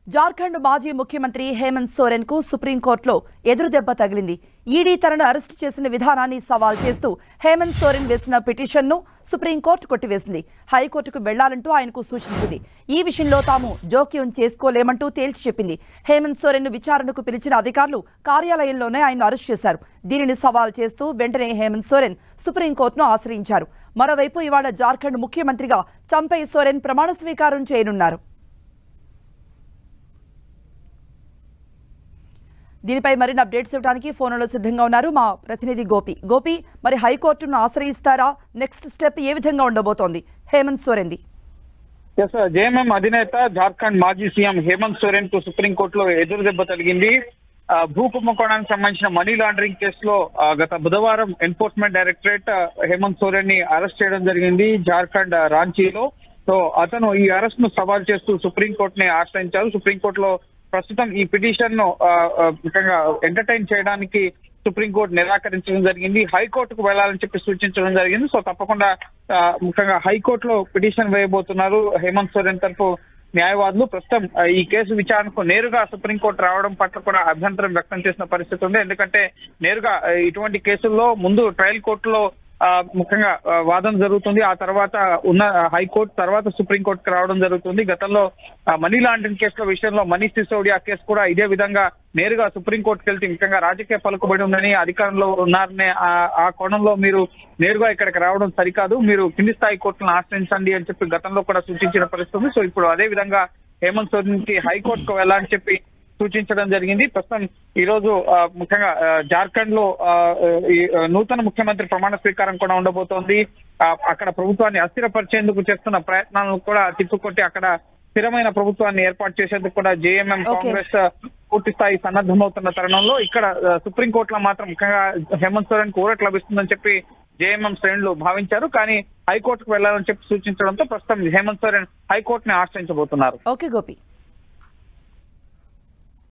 జార్ఖండ్ మాజీ ముఖ్యమంత్రి హేమంత్ సోరెన్ కు సుప్రీంకోర్టులో ఎదురుదెబ్బ తగిలింది ఈడీ తనను అరెస్టు చేసిన విధానాన్ని సవాల్ చేస్తూ హేమంత్ సోరెన్ వేసిన పిటిషన్ను సుప్రీంకోర్టు కొట్టివేసింది హైకోర్టుకు వెళ్లాలంటూ ఆయనకు సూచించింది ఈ విషయంలో తాము జోక్యం చేసుకోలేమంటూ తేల్చి చెప్పింది హేమంత్ సోరెన్ విచారణకు పిలిచిన అధికారులు కార్యాలయంలోనే ఆయన అరెస్ట్ చేశారు దీనిని సవాల్ చేస్తూ వెంటనే హేమంత్ సోరెన్ సుప్రీంకోర్టును ఆశ్రయించారు మరోవైపు ఇవాళ జార్ఖండ్ ముఖ్యమంత్రిగా చంపై సోరెన్ ప్రమాణ స్వీకారం చేయనున్నారు దీనిపై మరిన్ని అప్డేట్స్ ఇవ్వడానికి ఫోన్లో సిద్ధంగా ఉన్నారు మా ప్రతినిధి గోపి గోపి మరి హైకోర్టును ఆశ్రయిస్తారా నెక్స్ట్ స్టెప్ ఏ విధంగా ఉండబోతోంది హేమంత్ సోరెన్ది ఎస్ జేఎంఎం అధినేత జార్ఖండ్ మాజీ సీఎం హేమంత్ సోరెన్ కు సుప్రీంకోర్టులో ఎదురు దెబ్బ తగిలింది ఆ, భూ కుంభకోణానికి సంబంధించిన మనీ లాండరింగ్ కేసులో ఆ, గత బుధవారం ఎన్ఫోర్స్మెంట్ డైరెక్టరేట్ ఆ, హేమంత్ సోరెన్ ని అరెస్ట్ చేయడం జరిగింది జార్ఖండ్ ఆ, రాంచీలో సో అతను ఈ అరెస్ట్ ను సవాల్ చేస్తూ సుప్రీంకోర్టుని ఆశ్రయించారు సుప్రీంకోర్టులో ప్రస్తుతం ఈ పిటిషన్ ను ఆ, ఆ, ముఖ్యంగా ఎంటర్టైన్ చేయడానికి సుప్రీంకోర్టు నిరాకరించడం జరిగింది హైకోర్టుకు వెళ్లాలని చెప్పి సూచించడం జరిగింది సో తప్పకుండా ఆ, ముఖ్యంగా హైకోర్టులో పిటిషన్ వేయబోతున్నారు హేమంత్ సోరెన్ తరఫు న్యాయవాదులు ప్రస్తుతం ఆ, ఈ కేసు విచారణకు నేరుగా సుప్రీంకోర్టు రావడం పట్ల కూడా అభ్యంతరం వ్యక్తం చేసిన పరిస్థితి ఉంది ఎందుకంటే నేరుగా ఆ, ఇటువంటి కేసుల్లో ముందు ట్రయల్ కోర్టులో ఆ, ముఖ్యంగా ఆ, వాదన జరుగుతుంది ఆ తర్వాత ఉన్న హైకోర్టు తర్వాత సుప్రీంకోర్టుకి రావడం జరుగుతుంది గతంలో ఆ, మనీ లాండరింగ్ కేసుల విషయంలో మనీష్ సిసోడియా కేసు కూడా ఇదే విధంగా నేరుగా సుప్రీంకోర్టుకి వెళ్తే ముఖ్యంగా రాజకీయ పలుకుబడి ఉందని అధికారంలో ఉన్నారనే ఆ- ఆ కోణంలో మీరు నేరుగా ఇక్కడికి రావడం సరికాదు మీరు కింది స్థాయి కోర్టులను ఆశ్రయించండి అని చెప్పి గతంలో కూడా సూచించిన పరిస్థితి ఉంది సో ఇప్పుడు అదే విధంగా హేమంత్ సోరెన్ కి హైకోర్టుకు వెళ్ళాలని చెప్పి సూచించడం జరిగింది ప్రస్తుతం ఈ రోజు ఆ, ముఖ్యంగా ఆ, జార్ఖండ్ లో ఆ, ఈ ఆ, నూతన ముఖ్యమంత్రి ప్రమాణ స్వీకారం కూడా ఉండబోతోంది ఆ, అక్కడ ప్రభుత్వాన్ని అస్థిరపరిచేందుకు చేస్తున్న ప్రయత్నాలను కూడా తిప్పుకొట్టి అక్కడ స్థిరమైన ప్రభుత్వాన్ని ఏర్పాటు చేసేందుకు కూడా జేఎంఎం Okay. కాంగ్రెస్ పూర్తి స్థాయి సన్నద్ధమవుతున్న తరుణంలో ఇక్కడ ఆ, సుప్రీంకోర్టులో మాత్రం ముఖ్యంగా హేమంత్ సోరెన్ కు ఊరట లభిస్తుందని చెప్పి జేఎంఎం శ్రేణులు భావించారు కానీ హైకోర్టుకు వెళ్లాలని చెప్పి సూచించడంతో ప్రస్తుతం హేమంత్ సోరెన్ హైకోర్టుని ఆశ్రయించబోతున్నారు ఓకే గోపి